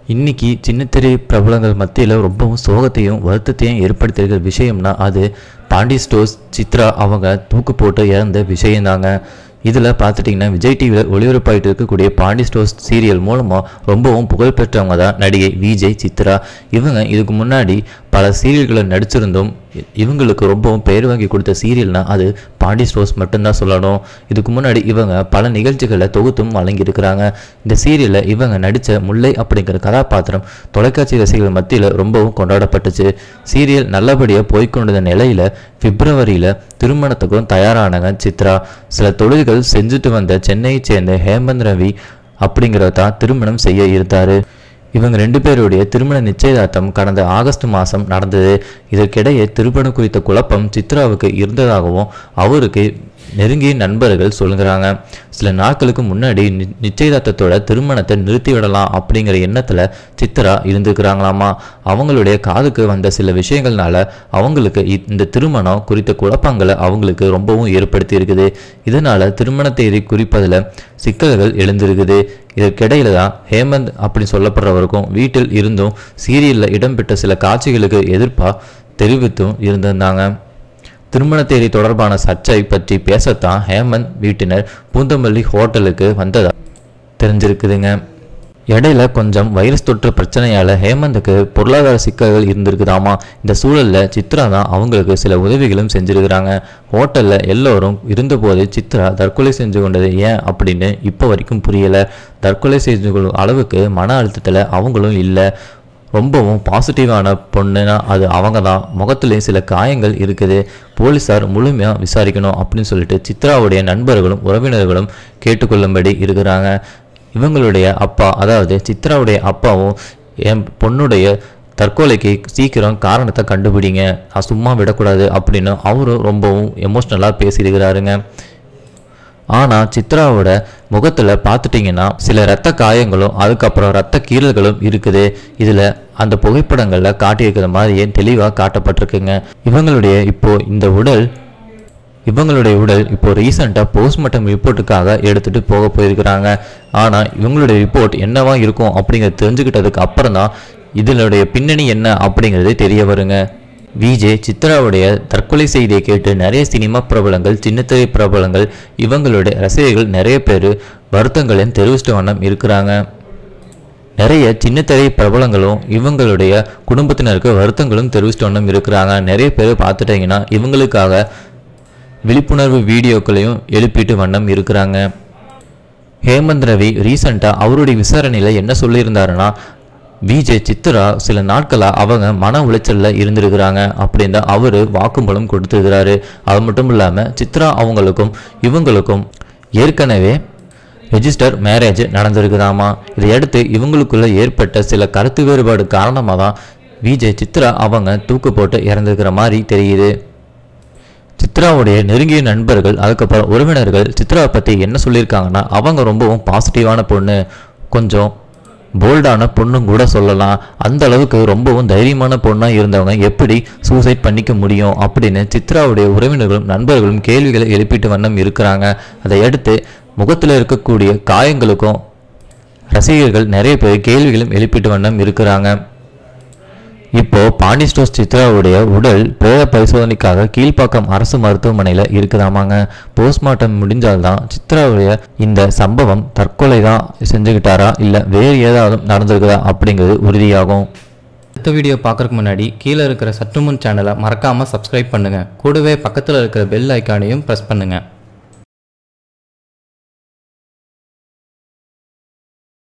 இன்னைக்கு சின்னத்திரை பிரபலங்கள் மத்தியில் ரொம்பவும் சோகத்தையும் வருத்தத்தையும் ஏற்படுத்தியிருக்கிற விஷயம்னா அது பாண்டி ஸ்டோர்ஸ் சித்ரா அவங்க தூக்கு போட்டு இறந்த விஷயம்தாங்க இதில் பார்த்துட்டிங்கன்னா விஜய் டிவியில் ஒளிபரப்பாயிட்டு இருக்கக்கூடிய பாண்டி ஸ்டோர்ஸ் சீரியல் மூலமாக ரொம்பவும் புகழ்பெற்றவங்க தான் நடிகை விஜய் சித்ரா இவங்க இதுக்கு முன்னாடி பல சீரியல்களை நடிச்சிருந்தும் இ- இவங்களுக்கு ரொம்பவும் பெயர் வாங்கி கொடுத்த சீரியல்னா அது பாண்டி ஸ்டோர்ஸ் மட்டும்தான் சொல்லணும் இதுக்கு முன்னாடி இவங்க பல நிகழ்ச்சிகளை தொகுத்தும் வழங்கியிருக்கிறாங்க இந்த சீரியலில் இவங்க நடித்த முல்லை அப்படிங்கிற கதாபாத்திரம் தொலைக்காட்சி ரசிகர்கள் மத்தியில் ரொம்பவும் கொண்டாடப்பட்டுச்சு சீரியல் நல்லபடியாக போய்க்கொண்டிருந்த நிலையில் பிப்ரவரியில் திருமணத்துக்கும் தயாரானாங்க சித்ரா சில தொழில்கள் செஞ்சுட்டு வந்த சென்னையை சேர்ந்த ஹேமந்த் ரவி அப்படிங்கிறத தான் திருமணம் செய்ய இருந்தார் இவங்க ரெண்டு பேருடைய திருமண நிச்சயதார்த்தம் கடந்த ஆகஸ்ட் மாதம் நடந்தது இதற்கிடையே திருமணம் குறித்த குழப்பம் சித்ராவுக்கு இருந்ததாகவும் அவருக்கு நெருங்கிய நண்பர்கள் சொல்லுகிறாங்க சில நாட்களுக்கு முன்னாடி நி- நிச்சயதார்த்தத்தோட திருமணத்தை நிறுத்தி விடலாம் அப்படிங்கிற எண்ணத்தில் சித்ரா இருந்துக்கிறாங்களாமா அவங்களுடைய காதுக்கு வந்த சில விஷயங்கள்னால அவங்களுக்கு இ- இந்த திருமணம் குறித்த குழப்பங்களை அவங்களுக்கு ரொம்பவும் ஏற்படுத்தி இருக்குது இதனால திருமண தேதி குறிப்பதில் சிக்கல்கள் எழுந்திருக்குது இதற்கிடையில தான் ஹேமந்த் அப்படி சொல்லப்படுறவருக்கும் வீட்டில் இருந்தும் சீரியலில் இடம்பெற்ற சில காட்சிகளுக்கு எதிர்ப்பாக தெரிவித்தும் இருந்திருந்தாங்க திருமண தேதி தொடர்பான சர்ச்சை பற்றி பேசத்தான் ஹேமந்த் வீட்டினர் பூந்தமல்லி ஹோட்டலுக்கு வந்ததா தெரிஞ்சிருக்குதுங்க இடையில கொஞ்சம் வைரஸ் தொற்று பிரச்சனையால ஹேமந்துக்கு பொருளாதார சிக்கல்கள் இருந்திருக்குதாமா இந்த சூழல்ல சித்ரா தான் அவங்களுக்கு சில உதவிகளும் செஞ்சிருக்கிறாங்க ஹோட்டல்ல எல்லோரும் இருந்தபோது சித்ரா தற்கொலை செஞ்சு கொண்டது ஏன் அப்படின்னு இப்போ வரைக்கும் புரியல தற்கொலை செஞ்சு கொள்ளும் அளவுக்கு மன அழுத்தத்துல அவங்களும் இல்லை ரொம்பவும் பாசிட்டிவான பொண்ணுனா அது அவங்க தான் முகத்துலேயும் சில காயங்கள் இருக்குது போலீஸார் முழுமையாக விசாரிக்கணும் அப்படின்னு சொல்லிட்டு சித்ராவுடைய நண்பர்களும் உறவினர்களும் கேட்டுக்கொள்ளும்படி இருக்கிறாங்க இவங்களுடைய அப்பா அதாவது சித்ராவுடைய அப்பாவும் என் பொண்ணுடைய தற்கொலைக்கு சீக்கிரம் காரணத்தை கண்டுபிடிங்க நான் சும்மா விடக்கூடாது அப்படின்னு அவரும் ரொம்பவும் எமோஷ்னலாக பேசியிருக்கிறாருங்க ஆனால் சித்ராவோட முகத்தில் பார்த்துட்டிங்கன்னா சில இரத்த காயங்களும் அதுக்கப்புறம் இரத்த கீறல்களும் இருக்குது இதில் அந்த புகைப்படங்களில் காட்டியிருக்கிற மாதிரியே தெளிவாக காட்டப்பட்டிருக்குங்க இவங்களுடைய இப்போ இந்த உடல் இவங்களுடைய உடல் இப்போ ரீசெண்டாக போஸ்ட்மார்ட்டம் ரிப்போர்ட்டுக்காக எடுத்துகிட்டு போக போயிருக்கிறாங்க ஆனால் இவங்களுடைய ரிப்போர்ட் என்னவா இருக்கும் அப்படிங்கிறத தெரிஞ்சுக்கிட்டதுக்கு அப்புறம் தான் இதனுடைய பின்னணி என்ன அப்படிங்கிறது தெரிய வருங்க விஜே சித்ராவுடைய தற்கொலை செய்தியை கேட்டு நிறைய சினிமா பிரபலங்கள் சின்னத்திரை பிரபலங்கள் இவங்களுடைய ரசிகர்கள் நிறைய பேர் வருத்தங்களையும் தெரிவிச்சிட்டு வண்ணம் இருக்கிறாங்க நிறைய சின்னத்திரை பிரபலங்களும் இவங்களுடைய குடும்பத்தினருக்கு வருத்தங்களும் தெரிவிச்சிட்டு வண்ணம் இருக்கிறாங்க நிறைய பேர் பார்த்துட்டிங்கன்னா இவங்களுக்காக விழிப்புணர்வு வீடியோக்களையும் எழுப்பிட்டு வண்ணம் இருக்கிறாங்க ஹேமந்த் ரவி ரீசண்டாக அவருடைய விசாரணையில் என்ன சொல்லியிருந்தாருன்னா விஜய் சித்ரா சில நாட்களாக அவங்க மன உளைச்சலில் இருந்திருக்கிறாங்க அப்படின்னு தான் அவர் வாக்குமூலம் கொடுத்துருக்கிறாரு அது மட்டும் இல்லாமல் சித்ரா அவங்களுக்கும் இவங்களுக்கும் ஏற்கனவே ரெஜிஸ்டர் மேரேஜ் நடந்திருக்குதாமா இதையடுத்து இவங்களுக்குள்ள ஏற்பட்ட சில கருத்து வேறுபாடு காரணமாக தான் விஜய் சித்ரா அவங்க தூக்கு போட்டு இறந்துருக்கிற மாதிரி தெரியுது சித்ராவுடைய நெருங்கிய நண்பர்கள் அதுக்கப்புறம் உறவினர்கள் சித்ராவை பற்றி என்ன சொல்லியிருக்காங்கன்னா அவங்க ரொம்பவும் பாசிட்டிவான பொண்ணு கொஞ்சம் போல்டான பொண்ணும் கூட சொல்லலாம் அந்த அளவுக்கு ரொம்பவும் தைரியமான பொண்ணாக இருந்தவங்க எப்படி சூசைட் பண்ணிக்க முடியும் அப்படின்னு சித்ராவுடைய உறவினர்களும் நண்பர்களும் கேள்விகளை எழுப்பிட்டு வண்ணம் இருக்கிறாங்க அதை அடுத்து முகத்தில் இருக்கக்கூடிய காயங்களுக்கும் ரசிகர்கள் நிறைய பேர் கேள்விகளும் எழுப்பிட்டு வண்ணம் இருக்கிறாங்க இப்போ பாண்டி ஸ்டோர்ஸ் சித்ராவுடைய உடல் பிரேத பரிசோதனைக்காக கீழ்ப்பாக்கம் அரசு மருத்துவமனையில் இருக்குதாமாங்க போஸ்ட்மார்ட்டம் முடிஞ்சால்தான் சித்ராவுடைய இந்த சம்பவம் தற்கொலை தான் செஞ்சுக்கிட்டாரா இல்லை வேறு ஏதாவது நடந்திருக்குதா அப்படிங்கிறது உறுதியாகும் அடுத்த வீடியோ பார்க்கறதுக்கு முன்னாடி கீழே இருக்கிற சற்றுமுன் சேனலை மறக்காமல் சப்ஸ்கிரைப் பண்ணுங்கள் கூடவே பக்கத்தில் இருக்கிற பெல் ஐக்கானையும் ப்ரெஸ் பண்ணுங்கள்